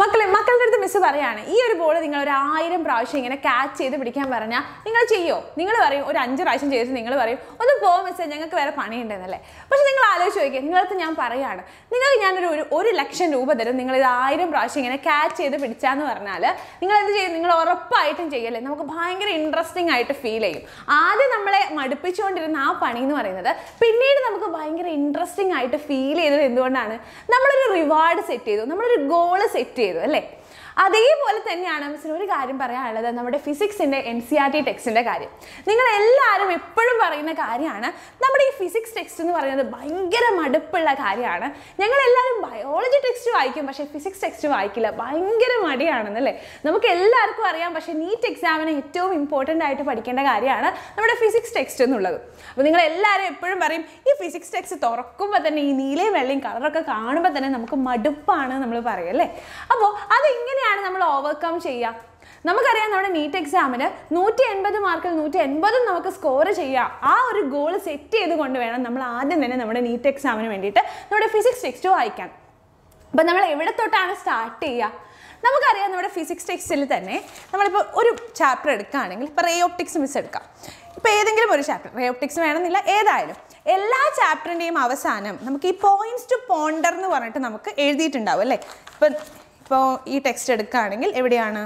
മക്കളെ മക്കളുടെ അടുത്ത് മിസ് പറയാണ് ഈ ഒരു ബോൾ നിങ്ങൾ ഒരു ആയിരം പ്രാവശ്യം ഇങ്ങനെ ക്യാച്ച് ചെയ്ത് പിടിക്കാൻ പറഞ്ഞാൽ നിങ്ങൾ ചെയ്യോ നിങ്ങൾ പറയും ഒരു അഞ്ച് പ്രാവശ്യം ചെയ്തിട്ട് നിങ്ങൾ പറയും ഒന്ന് പോ മിസ് ഞങ്ങൾക്ക് വേറെ പണിയുണ്ടെന്നല്ലേ പക്ഷെ നിങ്ങൾ ആലോചിച്ച് നോക്കിയേ നിങ്ങളടുത്ത് ഞാൻ പറയാണ് നിങ്ങൾക്ക് ഞാനൊരു ഒരു ഒരു ലക്ഷം രൂപ തരും നിങ്ങൾ ഇത് ആയിരം പ്രാവശ്യം ഇങ്ങനെ ക്യാച്ച് ചെയ്ത് പിടിച്ചാന്ന് പറഞ്ഞാൽ നിങ്ങൾ എന്ത് ചെയ്യും നിങ്ങൾ ഉറപ്പായിട്ടും ചെയ്യല്ലേ നമുക്ക് ഭയങ്കര ഇൻട്രസ്റ്റിംഗ് ആയിട്ട് ഫീൽ ചെയ്യും ആദ്യം നമ്മളെ മടുപ്പിച്ചുകൊണ്ടിരുന്ന ആ പണി എന്ന് പറയുന്നത് പിന്നീട് നമുക്ക് ഭയങ്കര ഇൻട്രസ്റ്റിംഗ് ആയിട്ട് ഫീൽ ചെയ്തത് എന്തുകൊണ്ടാണ് നമ്മളൊരു റിവാർഡ് സെറ്റ് ചെയ്തു നമ്മളൊരു ഗോള് സെറ്റ് ചെയ്തു അല്ലേ അതേപോലെ തന്നെയാണ് മിസ്സിന് ഒരു കാര്യം പറയാനുള്ളത് നമ്മുടെ ഫിസിക്സിൻ്റെ എൻ സി ആർ ടി ടെക്സ്റ്റിൻ്റെ കാര്യം നിങ്ങൾ എല്ലാവരും എപ്പോഴും പറയുന്ന കാര്യമാണ് നമ്മുടെ ഈ ഫിസിക്സ് ടെക്സ്റ്റ് എന്ന് പറയുന്നത് ഭയങ്കര മടുപ്പുള്ള കാര്യമാണ് ഞങ്ങൾ എല്ലാവരും ബയോളജി ടെക്സ്റ്റ് വായിക്കും പക്ഷേ ഫിസിക്സ് ടെക്സ്റ്റ് വായിക്കില്ല ഭയങ്കര മടിയാണെന്നല്ലേ നമുക്ക് എല്ലാവർക്കും അറിയാം പക്ഷേ നീറ്റ് എക്സാമിന് ഏറ്റവും ഇമ്പോർട്ടൻ്റ് ആയിട്ട് പഠിക്കേണ്ട കാര്യമാണ് നമ്മുടെ ഫിസിക്സ് ടെക്സ്റ്റ് എന്നുള്ളത് അപ്പോൾ നിങ്ങൾ എല്ലാവരും എപ്പോഴും പറയും ഈ ഫിസിക്സ് ടെക്സ്റ്റ് തുറക്കുമ്പോൾ തന്നെ ഈ നീലയും വെള്ളയും കളറൊക്കെ കാണുമ്പോൾ തന്നെ നമുക്ക് മടുപ്പാണ് നമ്മൾ പറയും അല്ലേ അപ്പോൾ അതെങ്ങനെയാണ് നമ്മൾ ഓവർകം ചെയ്യുക നമുക്കറിയാം നമ്മുടെ നീറ്റ് എക്സാമിന് നൂറ്റി എൺപത് മാർക്കിൽ നൂറ്റി എൺപതും നമുക്ക് സ്കോർ ചെയ്യാം ആ ഒരു ഗോൾ സെറ്റ് ചെയ്തുകൊണ്ട് വേണം നമ്മൾ ആദ്യം തന്നെ നമ്മുടെ നീറ്റ് എക്സാമിന് വേണ്ടിയിട്ട് നമ്മുടെ ഫിസിക്സ് ടെക്സ്റ്റ് വായിക്കാൻ അപ്പം നമ്മൾ എവിടെ തൊട്ടാണ് സ്റ്റാർട്ട് ചെയ്യുക നമുക്കറിയാം നമ്മുടെ ഫിസിക്സ് ടെക്സ്റ്റിൽ തന്നെ നമ്മളിപ്പോൾ ഒരു ചാപ്റ്റർ എടുക്കുകയാണെങ്കിൽ ഇപ്പോൾ റേ ഓപ്റ്റിക്സ് മിസ് എടുക്കാം ഇപ്പോൾ ഏതെങ്കിലും ഒരു ചാപ്റ്റർ റേ ഓപ്റ്റിക്സ് വേണമെന്നില്ല ഏതായാലും എല്ലാ ചാപ്റ്ററിൻ്റെയും അവസാനം നമുക്ക് ഈ പോയിന്റ്സ് ടു പോണ്ടർ എന്ന് പറഞ്ഞിട്ട് നമുക്ക് എഴുതിയിട്ടുണ്ടാവും അല്ലേ ഇപ്പം ഇപ്പോൾ ഈ ടെക്സ്റ്റ് എടുക്കുകയാണെങ്കിൽ എവിടെയാണ്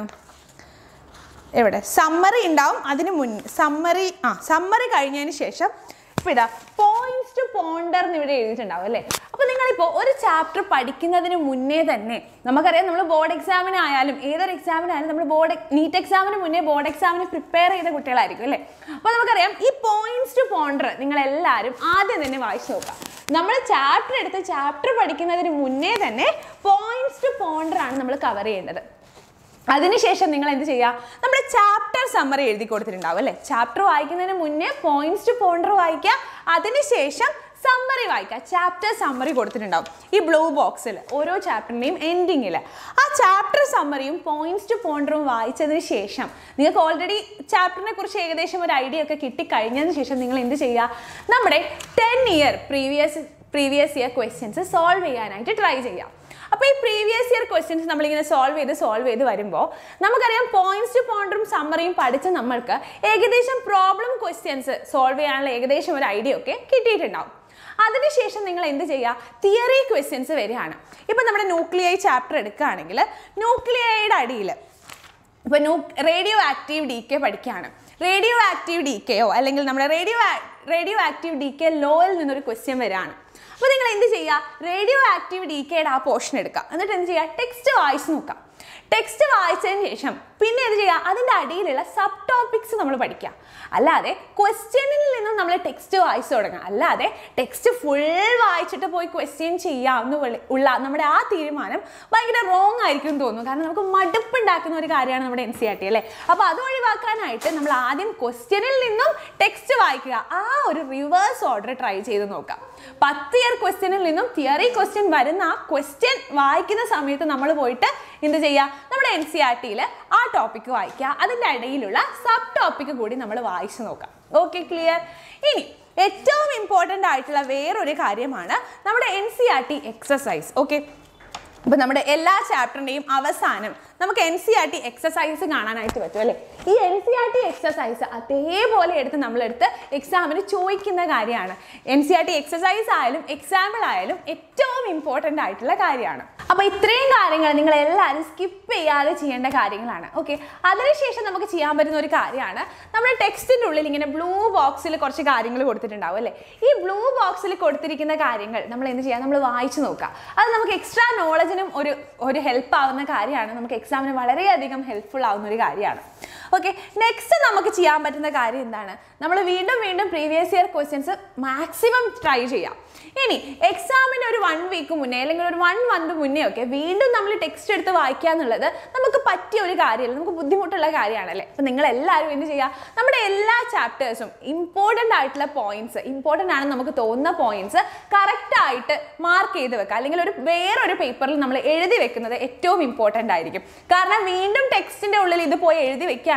എവിടെ സമ്മറി ഉണ്ടാവും അതിന് മുൻ സമ്മറി ആ സമ്മറി കഴിഞ്ഞതിന് ശേഷം ഇപ്പോൾ ഇതാ പോയിന്റ്സ് ടു പോണ്ടർ എന്ന് ഇവിടെ എഴുതിയിട്ടുണ്ടാവും അല്ലേ അപ്പോൾ നിങ്ങളിപ്പോൾ ഒരു ചാപ്റ്റർ പഠിക്കുന്നതിന് മുന്നേ തന്നെ നമുക്കറിയാം നമ്മൾ ബോർഡ് എക്സാമിനായാലും ഏതൊരു എക്സാമിനായാലും നമ്മൾ ബോർഡ് നീറ്റ് എക്സാമിന് മുന്നേ ബോർഡ് എക്സാമിന് പ്രിപ്പയർ ചെയ്ത കുട്ടികളായിരിക്കും അല്ലേ അപ്പോൾ നമുക്കറിയാം ഈ പോയിന്റ്സ് ടു പോണ്ടർ നിങ്ങൾ എല്ലാവരും ആദ്യം തന്നെ വായിച്ചു നോക്കാം നമ്മൾ ചാപ്റ്റർ എടുത്ത് ചാപ്റ്റർ പഠിക്കുന്നതിന് മുന്നേ തന്നെ പോയിന്റ്സ് ടു പോണ്ടർ ആണ് നമ്മൾ കവർ ചെയ്യേണ്ടത് അതിനുശേഷം നിങ്ങൾ എന്ത് ചെയ്യുക നമ്മുടെ ചാപ്റ്റർ സമ്മറി എഴുതി കൊടുത്തിട്ടുണ്ടാവും അല്ലേ ചാപ്റ്റർ വായിക്കുന്നതിന് മുന്നേ പോയിന്റ്സ് ടു പോണ്ടർ വായിക്കുക അതിനുശേഷം സമ്മറി വായിക്കുക ചാപ്റ്റർ സമ്മറി കൊടുത്തിട്ടുണ്ടാവും ഈ ബ്ലൂ ബോക്സിൽ ഓരോ ചാപ്റ്ററിൻ്റെയും എൻഡിങ്ങിൽ ആ ചാപ്റ്റർ സമ്മറിയും പോയിന്റ്സ് ടു പോണ്ടറും വായിച്ചതിന് ശേഷം നിങ്ങൾക്ക് ഓൾറെഡി ചാപ്റ്ററിനെ കുറിച്ച് ഏകദേശം ഒരു ഐഡിയ ഒക്കെ കിട്ടിക്കഴിഞ്ഞതിന് ശേഷം നിങ്ങൾ എന്ത് ചെയ്യുക നമ്മുടെ ten year previous previous year questions solve ചെയ്യാനായിട്ട് ട്രൈ ചെയ്യാം അപ്പോൾ ഈ പ്രീവിയസ് ഇയർ ക്വസ്റ്റ്യൻസ് നമ്മളിങ്ങനെ സോൾവ് ചെയ്ത് സോൾവ് ചെയ്ത് വരുമ്പോൾ നമുക്കറിയാം പോയിന്റ്സ് ടു പോണ്ടറും സമ്മറിയും പഠിച്ച നമ്മൾക്ക് ഏകദേശം പ്രോബ്ലം ക്വസ്റ്റ്യൻസ് സോൾവ് ചെയ്യാനുള്ള ഏകദേശം ഒരു ഐഡിയ ഒക്കെ കിട്ടിയിട്ടുണ്ടാവും അതിനുശേഷം നിങ്ങൾ എന്ത് ചെയ്യുക തിയറി ക്വസ്റ്റ്യൻസ് വരികയാണ് ഇപ്പം നമ്മുടെ ന്യൂക്ലിയൈ ചാപ്റ്റർ എടുക്കുകയാണെങ്കിൽ ന്യൂക്ലിയയുടെ അടിയിൽ ഇപ്പോൾ new radioactive decay പഠിക്കുകയാണ് റേഡിയോ ആക്റ്റീവ് ഡി കെയോ അല്ലെങ്കിൽ നമ്മുടെ radio radioactive decay ലോയിൽ നിന്നൊരു ക്വസ്റ്റ്യൻ വരികയാണ് അപ്പോൾ നിങ്ങൾ എന്ത് ചെയ്യുക റേഡിയോ ആക്റ്റീവ് ഡി കെയുടെ ആ പോർഷൻ എടുക്കുക എന്നിട്ട് എന്ത് ചെയ്യുക ടെക്സ്റ്റ് വായിച്ച് നോക്കാം ടെക്സ്റ്റ് വായിച്ചതിന് ശേഷം പിന്നെ എന്ത് ചെയ്യുക അതിൻ്റെ അടിയിലുള്ള സബ് ടോപ്പിക്സ് നമ്മൾ പഠിക്കുക അല്ലാതെ ക്വസ്റ്റ്യനിൽ നിന്നും നമ്മൾ ടെക്സ്റ്റ് വായിച്ചു തുടങ്ങുക അല്ലാതെ ടെക്സ്റ്റ് ഫുൾ വായിച്ചിട്ട് പോയി ക്വസ്റ്റ്യൻ ചെയ്യാമെന്ന് വിളി- ഉള്ള നമ്മുടെ ആ തീരുമാനം ഭയങ്കര റോങ് ആയിരിക്കും എന്ന് തോന്നുന്നു കാരണം നമുക്ക് മടുപ്പുണ്ടാക്കുന്ന ഒരു കാര്യമാണ് നമ്മുടെ എൻ സി ആർ ടി അല്ലേ അപ്പോൾ അത് ഒഴിവാക്കാനായിട്ട് നമ്മൾ ആദ്യം ക്വസ്റ്റ്യനിൽ നിന്നും ടെക്സ്റ്റ് വായിക്കുക ആ ഒരു റിവേഴ്സ് ഓർഡർ ട്രൈ ചെയ്ത് നോക്കാം പത്ത് ഇയർ ക്വസ്റ്റ്യനിൽ നിന്നും തിയറി ക്വസ്റ്റ്യൻ വരുന്ന ആ ക്വസ്റ്റ്യൻ വായിക്കുന്ന സമയത്ത് നമ്മൾ പോയിട്ട് എന്ത് ചെയ്യുക നമ്മുടെ എൻ സി ആർ ടിയിൽ ആ ടോപ്പിക്ക് വായിക്കുക അതിൻ്റെ ഇടയിലുള്ള സബ് ടോപ്പിക്ക് കൂടി നമ്മൾ വായിച്ചു നോക്കാം ഓക്കെ ക്ലിയർ ഇനി ഏറ്റവും ഇമ്പോർട്ടൻ്റ് ആയിട്ടുള്ള വേറൊരു കാര്യമാണ് നമ്മുടെ N C R T exercise okay ഇപ്പം നമ്മുടെ എല്ലാ ചാപ്റ്ററിൻ്റെയും അവസാനം നമുക്ക് N C R T exercise കാണാനായിട്ട് പറ്റും അല്ലേ ഈ N C R T exercise അതേപോലെ എടുത്ത് നമ്മളെടുത്ത് എക്സാമിന് ചോദിക്കുന്ന കാര്യമാണ് N C R T exercise ആയാലും എക്സാമ്പിൾ ആയാലും ഏറ്റവും ഇമ്പോർട്ടൻ്റ് ആയിട്ടുള്ള കാര്യമാണ് അപ്പോൾ ഇത്രയും കാര്യങ്ങൾ നിങ്ങൾ എല്ലാവരും സ്കിപ്പ് ചെയ്യാതെ ചെയ്യേണ്ട കാര്യങ്ങളാണ് ഓക്കെ അതിനുശേഷം നമുക്ക് ചെയ്യാൻ പറ്റുന്ന ഒരു കാര്യമാണ് നമ്മുടെ ടെക്സ്റ്റിൻ്റെ ഉള്ളിൽ ഇങ്ങനെ ബ്ലൂ ബോക്സിൽ കുറച്ച് കാര്യങ്ങൾ കൊടുത്തിട്ടുണ്ടാവും അല്ലേ ഈ ബ്ലൂ ബോക്സിൽ കൊടുത്തിരിക്കുന്ന കാര്യങ്ങൾ നമ്മൾ എന്ത് ചെയ്യുക നമ്മൾ വായിച്ചു നോക്കുക അത് നമുക്ക് എക്സ്ട്രാ നോളജിനും ഒരു ഒരു ഹെൽപ്പ് ആവുന്ന കാര്യമാണ് നമുക്ക് എക്സാമിന് വളരെയധികം ഹെൽപ്ഫുൾ ആവുന്ന ഒരു കാര്യമാണ് ഓക്കെ നെക്സ്റ്റ് നമുക്ക് ചെയ്യാൻ പറ്റുന്ന കാര്യം എന്താണ് നമ്മൾ വീണ്ടും വീണ്ടും previous year questions maximum try ചെയ്യാം ഇനി എക്സാമിന് ഒരു വൺ വീക്ക് മുന്നേ അല്ലെങ്കിൽ ഒരു വൺ മന്ത് മുന്നേ ഒക്കെ വീണ്ടും നമ്മൾ ടെക്സ്റ്റ് എടുത്ത് വായിക്കുക എന്നുള്ളത് നമുക്ക് പറ്റിയ ഒരു കാര്യമല്ല നമുക്ക് ബുദ്ധിമുട്ടുള്ള കാര്യമാണല്ലേ അപ്പം നിങ്ങൾ എല്ലാവരും എന്ത് ചെയ്യുക നമ്മുടെ എല്ലാ ചാപ്റ്റേഴ്സും ഇമ്പോർട്ടൻ്റ് ആയിട്ടുള്ള പോയിന്റ്സ് ഇമ്പോർട്ടൻ്റ് ആണെന്ന് നമുക്ക് തോന്നുന്ന പോയിന്റ്സ് കറക്റ്റ് ആയിട്ട് മാർക്ക് ചെയ്ത് വെക്കുക അല്ലെങ്കിൽ ഒരു വേറൊരു പേപ്പറിൽ നമ്മൾ എഴുതി വെക്കുന്നത് ഏറ്റവും ഇമ്പോർട്ടൻ്റ് ആയിരിക്കും കാരണം വീണ്ടും ടെക്സ്റ്റിൻ്റെ ഉള്ളിൽ ഇത് പോയി എഴുതി വെക്കുകയാണെങ്കിൽ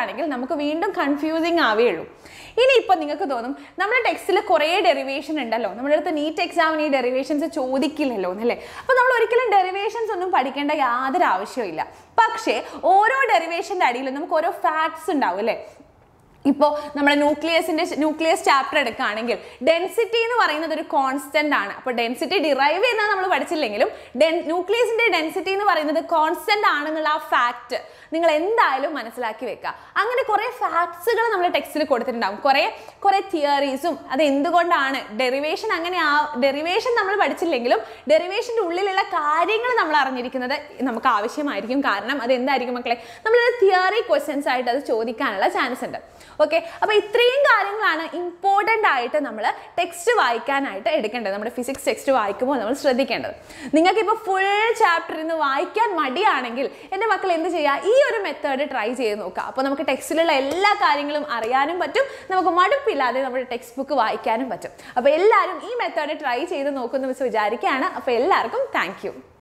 പഠിക്കുകയാണെങ്കിൽ നമുക്ക് വീണ്ടും കൺഫ്യൂസിങ് ആവേ ഉള്ളൂ ഇനിയിപ്പോൾ നിങ്ങൾക്ക് തോന്നും നമ്മുടെ ടെക്സ്റ്റിൽ കുറേ ഡെറിവേഷൻ ഉണ്ടല്ലോ നമ്മുടെ അടുത്ത് നീറ്റ് എക്സാമിന് ഈ ഡെറിവേഷൻസ് ചോദിക്കില്ലല്ലോ എന്നല്ലേ അപ്പോൾ നമ്മൾ ഒരിക്കലും ഡെറിവേഷൻസ് ഒന്നും പഠിക്കേണ്ട യാതൊരു ആവശ്യമില്ല പക്ഷേ ഓരോ ഡെറിവേഷൻ്റെ അടിയിലും നമുക്ക് ഓരോ ഫാക്ട്സ് ഉണ്ടാവും അല്ലേ ഇപ്പോൾ നമ്മുടെ ന്യൂക്ലിയസിന്റെ ന്യൂക്ലിയസ് ചാപ്റ്റർ എടുക്കുകയാണെങ്കിൽ ഡെൻസിറ്റി എന്ന് പറയുന്നത് ഒരു കോൺസ്റ്റന്റ് ആണ് അപ്പോൾ ഡെൻസിറ്റി ഡിറൈവ് ചെയ്യുന്നത് നമ്മൾ പഠിച്ചില്ലെങ്കിലും ഡെൻ ന്യൂക്ലിയസിന്റെ ഡെൻസിറ്റി എന്ന് പറയുന്നത് കോൺസ്റ്റന്റ് ആണെന്നുള്ള ആ ഫാക്ട് നിങ്ങൾ എന്തായാലും മനസ്സിലാക്കി വെക്കുക അങ്ങനെ കുറേ ഫാക്ട്സുകൾ നമ്മൾ ടെക്സ്റ്റിൽ കൊടുത്തിട്ടുണ്ടാവും കുറേ കുറേ തിയറീസും അത് എന്തുകൊണ്ടാണ് ഡെറിവേഷൻ അങ്ങനെ ആ ഡെറിവേഷൻ നമ്മൾ പഠിച്ചില്ലെങ്കിലും ഡെറിവേഷൻ്റെ ഉള്ളിലുള്ള കാര്യങ്ങൾ നമ്മൾ അറിഞ്ഞിരിക്കുന്നത് നമുക്ക് ആവശ്യമായിരിക്കും കാരണം അത് എന്തായിരിക്കും മക്കളെ നമ്മളത് തിയറി ക്വസ്റ്റ്യൻസ് ആയിട്ട് അത് ചോദിക്കാനുള്ള ചാൻസ് ഉണ്ട് ഓക്കെ അപ്പോൾ ഇത്രയും കാര്യങ്ങളാണ് ഇമ്പോർട്ടൻ്റ് ആയിട്ട് നമ്മൾ ടെക്സ്റ്റ് വായിക്കാനായിട്ട് എടുക്കേണ്ടത് നമ്മുടെ ഫിസിക്സ് ടെക്സ്റ്റ് വായിക്കുമ്പോൾ നമ്മൾ ശ്രദ്ധിക്കേണ്ടത് നിങ്ങൾക്കിപ്പോൾ ഫുൾ ചാപ്റ്റർ ഇന്ന് വായിക്കാൻ മടിയാണെങ്കിൽ എൻ്റെ മക്കൾ എന്ത് ചെയ്യുക ഈ ഒരു മെത്തേഡ് ട്രൈ ചെയ്ത് നോക്കുക അപ്പോൾ നമുക്ക് ടെക്സ്റ്റിലുള്ള എല്ലാ കാര്യങ്ങളും അറിയാനും പറ്റും നമുക്ക് മടുപ്പില്ലാതെ നമ്മുടെ ടെക്സ്റ്റ് ബുക്ക് വായിക്കാനും പറ്റും അപ്പോൾ എല്ലാവരും ഈ മെത്തേഡ് ട്രൈ ചെയ്ത് നോക്കുമെന്ന് മിസ് വിചാരിക്കുകയാണ് അപ്പോൾ എല്ലാവർക്കും താങ്ക്